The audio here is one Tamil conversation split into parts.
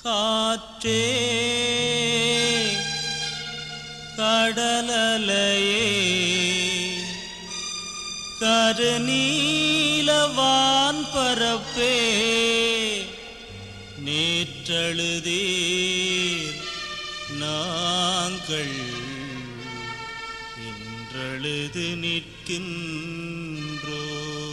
காற்றே கடலலையே கருநீலவான் பரப்பே நேற்றழுதீர் நாங்கள் இன்றழுது நிற்கின்றோ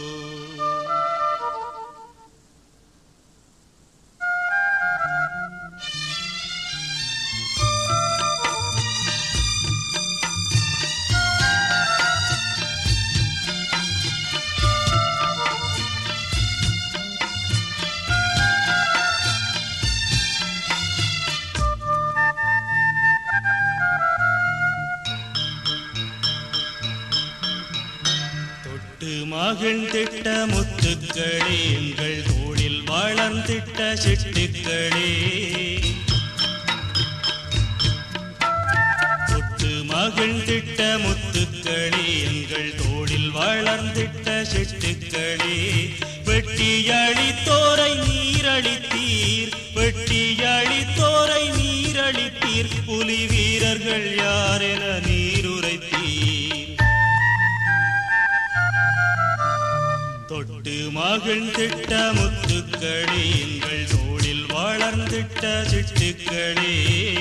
தொட்டு மகிழ்ந்திட்ட முத்துக்களே எங்கள் தோளில் வளர்ந்திட்ட சிட்டுக்களே தொட்டு மகிழ்ந்திட்ட முத்துக்களே எங்கள் தோளில் வளர்ந்திட்ட சிட்டுக்களே வெட்டியளித்தோரை நீரளித்தீர் வெட்டியளித்தோரை நீரளித்தீர் புலி வீரர்கள் யாரென நீருரைத்தீர் தொட்டு மகிழ்ந்திட்ட முத்துக்களே எங்கள் தோளில் வளர்ந்திட்ட சிட்டுக்களே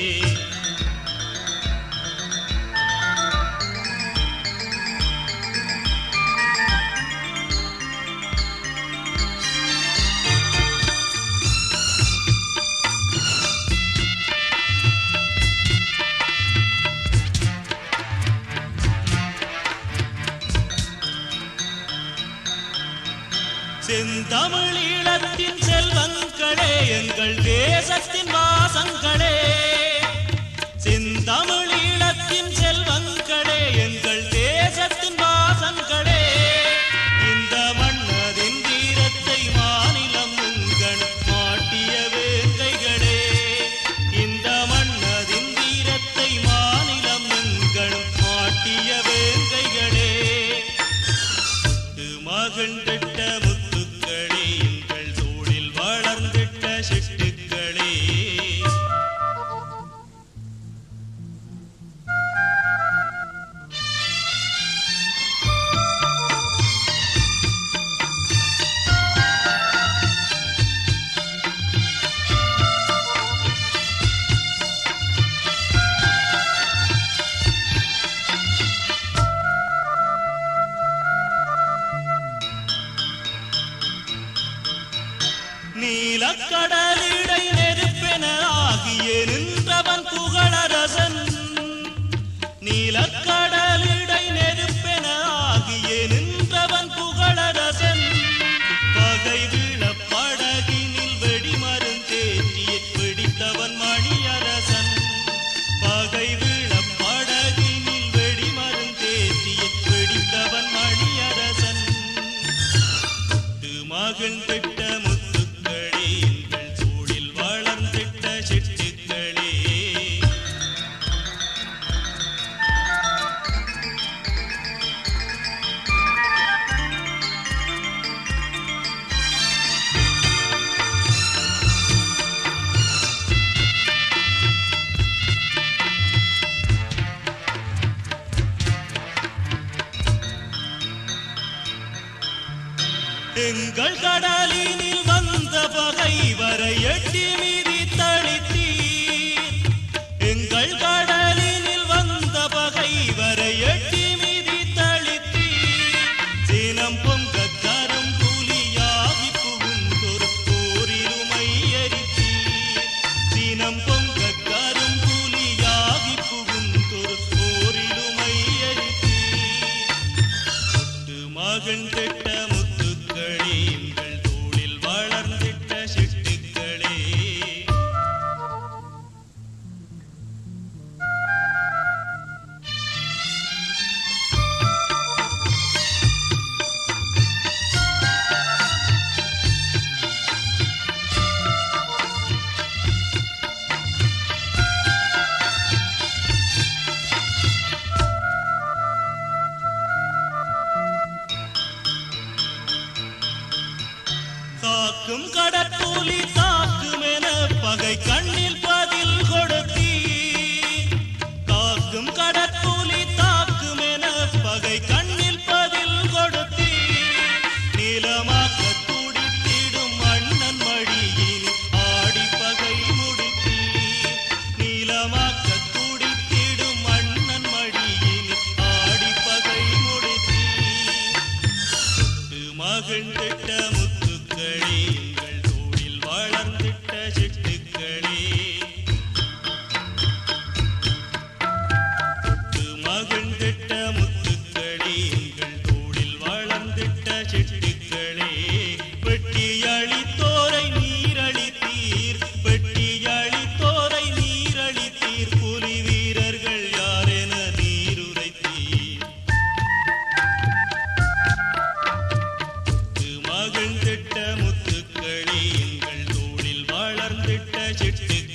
செந்தமிழீழத்தின் செல்வங்களே எங்கள் தேசத்தின் வாசங்களே செந்தமிழீழத்தின் செல்வங்களே எங்கள் தேசத்தின் வாசங்களே இந்த மன்னதின் வீரத்தை மாநிலம் உங்கள் மாட்டிய வேங்கைகளே இந்த மன்னதின் வீரத்தை மாநிலம் உங்கள் மாட்டிய வேங்கைகளே முத்து மகிழ்ந்திட்ட முத்துக்களே எங்கள் தோளில் வளர்ந்திட்ட சிட்டுக்களே நீலக்கடலிடை நெருப்பென ஆகிய நின்றவன் புகழரசன் நீலக்கடலிடை நெருப்பென ஆகிய நின்றவன் புகழரசன் பகை விழ படகினில் வெடிமருந்தேற்றிய பிடித்தவன் மணியரசன் பகை விழ படகினில் வெடிமருந்தேற்றிய பிடித்தவன் மணியரசன் முத்து மகிழ்ந்திட்ட முத்துக்களே எங்கள் சூழில் வளர்ந்திட்ட சிட்டுக்களே எங்கள் கடலினில் வந்த பகை வரை எட்டி மீறி தளித்தீர் எங்கள் கடலினில் வந்த பகை வரை எட்டி மீறி தளித்தீர் சினம் பொங்க கரும் புலியாகி புகுந்தொரு போரிலுமை எரித்தீர் சினம் பொங்க கரும் புலியாகி புகுந்தொரு போரிலுமை எரித்தீர் முத்து மகிழ்ந்திட்ட முத்துக்களே எங்கள் தோளில் வளர்ந்திட்ட சிட்டுக்களே காக்கும் கடற்புலி தாக்குமென பகை கண் விட்ட சிட்டு